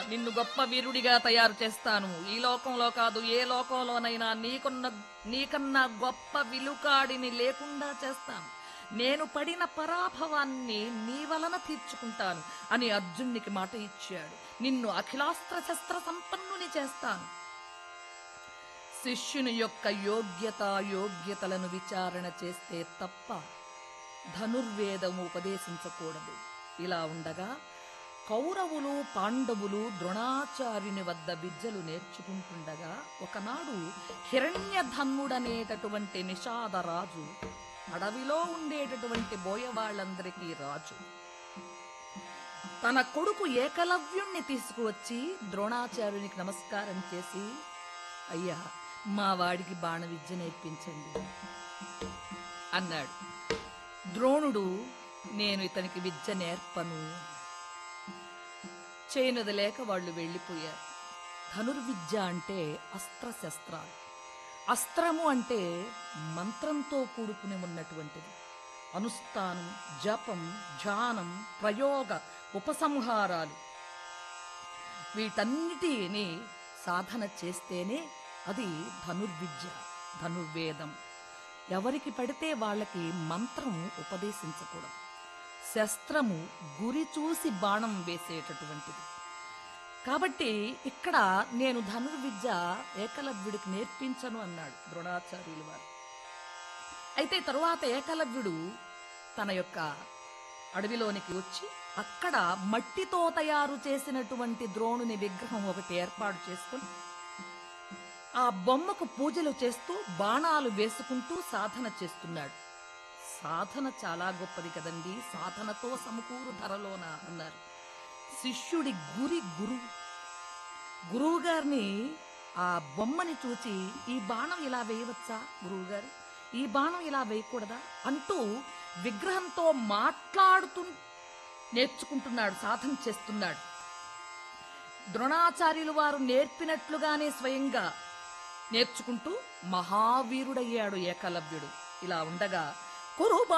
నిన్ను గొప్ప వీరుడిగా తయారు చేస్తాను ఈ లోకంలో కాదు ఏ లోకంలోనైనా నీకున్న నీకన్నా గొప్ప విలుకాడిని లేకుండా చేస్తాను నేను పడిన పరాభవాన్ని నీ వలన తీర్చుకుంటాను అని అర్జునునికి మాట ఇచ్చాడు నిన్ను అఖిలాస్త్ర శస్త్ర సంపన్నుని చేస్తాను శిష్యుని యొక్క యోగ్యత యోగ్యతలను విచారణ చేస్తే తప్ప ధనుర్వేదము ఉపదేశించకూడదు ఇలా ఉండగా కౌరవులు పాండవులు ద్రోణాచార్యుని వద్ద విద్యలు నేర్చుకుంటుండగా ఒకనాడు హిరణ్యధన్నుడనేటటువంటి నిషాదరాజు అడవిలో ఉండేటటువంటి బోయవాళ్ళందరికీ రాజు తన కొడుకు ఏకలవ్యుణ్ణి తీసుకువచ్చి ద్రోణాచార్యునికి నమస్కారం చేసి అయ్యా మా వాడికి బాణ విద్య నేర్పించండి అన్నాడు ద్రోణుడు నేను ఇతనికి విద్య నేర్పను చేయనదలేక వాళ్ళు వెళ్ళిపోయారు ధనుర్విద్య అంటే అస్త్రశస్త్రాలు అస్త్రము అంటే మంత్రంతో కూడుకుని ఉన్నటువంటిది అనుష్ఠానం జపం ధ్యానం ప్రయోగ ఉపసంహారాలు వీటన్నిటిని సాధన చేస్తేనే అది ధనుర్విద్య ధనుర్వేదం ఎవరికి పడితే వాళ్ళకి మంత్రం ఉపదేశించకూడదు శస్త్రము గురి చూసి బాణం వేసేటటువంటిది కాబట్టి ఇక్కడ నేను ధనుర్విద్య ఏకలవ్యుడికి నేర్పించను అన్నాడు ద్రోణాచార్యులు వారు అయితే తరువాత ఏకలవ్యుడు తన యొక్క అడవిలోనికి వచ్చి అక్కడ మట్టితో తయారు చేసినటువంటి ద్రోణుని విగ్రహం ఒకటి ఏర్పాటు చేసుకుని ఆ బొమ్మకు పూజలు చేస్తూ బాణాలు వేసుకుంటూ సాధన చేస్తున్నాడు సాధన చాలా గొప్పది కదండి సాధనతో సమకూరు ధరలోన అన్నారు శిష్యుడి గురి గురువు గురువు గారిని ఆ బొమ్మని చూచి ఈ బాణం ఇలా వేయవచ్చా గురువు గారు ఈ బాణం ఇలా వేయకూడదా అంటూ విగ్రహంతో మాట్లాడుతూ నేర్చుకుంటున్నాడు సాధన చేస్తున్నాడు ద్రోణాచార్యులు వారు నేర్పినట్లుగానే స్వయంగా నేర్చుకుంటూ మహావీరుడయ్యాడు ఏకలవ్యుడు ఇలా ఉండగా కురు